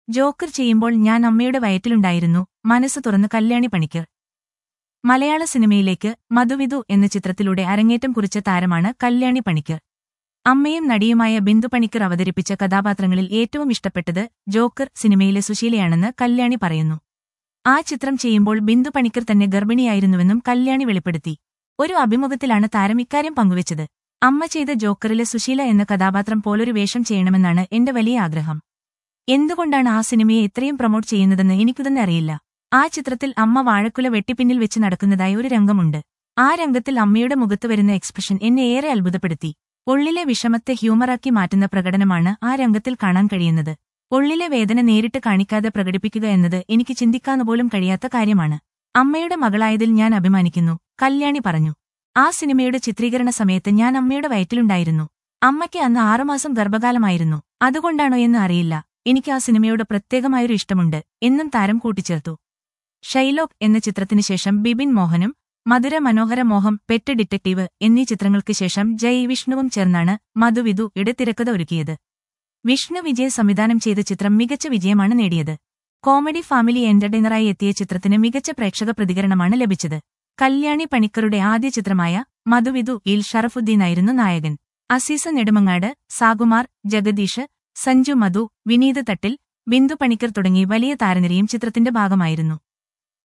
Joker ചെയ്യുമ്പോൾ ഞാൻ അമ്മയുടെ വയറ്റിലുണ്ടായിരുന്നു മനസ്സ് തുറന്ന് കല്യാണി പണിക്കർ മലയാള സിനിമയിലേക്ക് മധുവിധു എന്ന ചിത്രത്തിലൂടെ അരങ്ങേറ്റം കുറിച്ച താരമാണ് കല്യാണി പണിക്കർ അമ്മയും നടിയുമായ ബിന്ദു പണിക്കർ അവതരിപ്പിച്ച കഥാപാത്രങ്ങളിൽ ഏറ്റവും ഇഷ്ടപ്പെട്ടത് ജോക്കർ സിനിമയിലെ സുശീലയാണെന്ന് കല്യാണി പറയുന്നു ആ ചിത്രം ചെയ്യുമ്പോൾ ബിന്ദു പണിക്കർ തന്നെ ഗർഭിണിയായിരുന്നുവെന്നും കല്യാണി വെളിപ്പെടുത്തി ഒരു അഭിമുഖത്തിലാണ് താരം ഇക്കാര്യം പങ്കുവച്ചത് അമ്മ ചെയ്ത ജോക്കറിലെ സുശീല എന്ന കഥാപാത്രം പോലൊരു വേഷം ചെയ്യണമെന്നാണ് എന്റെ വലിയ ആഗ്രഹം എന്തുകൊണ്ടാണ് ആ സിനിമയെ ഇത്രയും പ്രൊമോട്ട് ചെയ്യുന്നതെന്ന് എനിക്കുതന്നെ അറിയില്ല ആ ചിത്രത്തിൽ അമ്മ വാഴക്കുല വെട്ടിപ്പിന്നിൽ വെച്ച് നടക്കുന്നതായി ഒരു രംഗമുണ്ട് ആ രംഗത്തിൽ അമ്മയുടെ മുഖത്ത് വരുന്ന എക്സ്പ്രഷൻ എന്നെ ഏറെ അത്ഭുതപ്പെടുത്തി ഉള്ളിലെ വിഷമത്തെ ഹ്യൂമറാക്കി മാറ്റുന്ന പ്രകടനമാണ് ആ രംഗത്തിൽ കാണാൻ കഴിയുന്നത് ഉള്ളിലെ വേദന നേരിട്ട് കാണിക്കാതെ പ്രകടിപ്പിക്കുക എന്നത് എനിക്ക് ചിന്തിക്കാന്ന് പോലും കഴിയാത്ത കാര്യമാണ് അമ്മയുടെ മകളായതിൽ ഞാൻ അഭിമാനിക്കുന്നു കല്യാണി പറഞ്ഞു ആ സിനിമയുടെ ചിത്രീകരണ സമയത്ത് ഞാൻ അമ്മയുടെ വയറ്റിലുണ്ടായിരുന്നു അമ്മയ്ക്ക് അന്ന് ആറുമാസം ഗർഭകാലമായിരുന്നു അതുകൊണ്ടാണോ എന്ന് അറിയില്ല എനിക്ക് ആ സിനിമയോട് പ്രത്യേകമായൊരു ഇഷ്ടമുണ്ട് എന്നും താരം കൂട്ടിച്ചേർത്തു ഷൈലോക്ക് എന്ന ചിത്രത്തിനു ശേഷം ബിബിൻ മോഹനും മധുര മനോഹര മോഹം പെറ്റ് ഡിറ്റക്റ്റീവ് എന്നീ ചിത്രങ്ങൾക്ക് ശേഷം ജയ് വിഷ്ണുവും ചേർന്നാണ് മധുവിധു ഇടെ തിരക്കഥ ഒരുക്കിയത് വിഷ്ണു വിജയ് സംവിധാനം ചെയ്ത ചിത്രം മികച്ച വിജയമാണ് നേടിയത് കോമഡി ഫാമിലി എന്റർടൈനറായി എത്തിയ ചിത്രത്തിന് മികച്ച പ്രേക്ഷക പ്രതികരണമാണ് ലഭിച്ചത് കല്യാണി പണിക്കറുടെ ആദ്യ ചിത്രമായ മധുവിധു ഇൽ ഷറഫുദ്ദീനായിരുന്നു നായകൻ അസീസ നെടുമങ്ങാട് സാകുമാർ ജഗദീഷ് സഞ്ജു മധു വിനീത് തട്ടിൽ ബിന്ദു പണിക്കർ തുടങ്ങി വലിയ താരനിരയും ചിത്രത്തിന്റെ ഭാഗമായിരുന്നു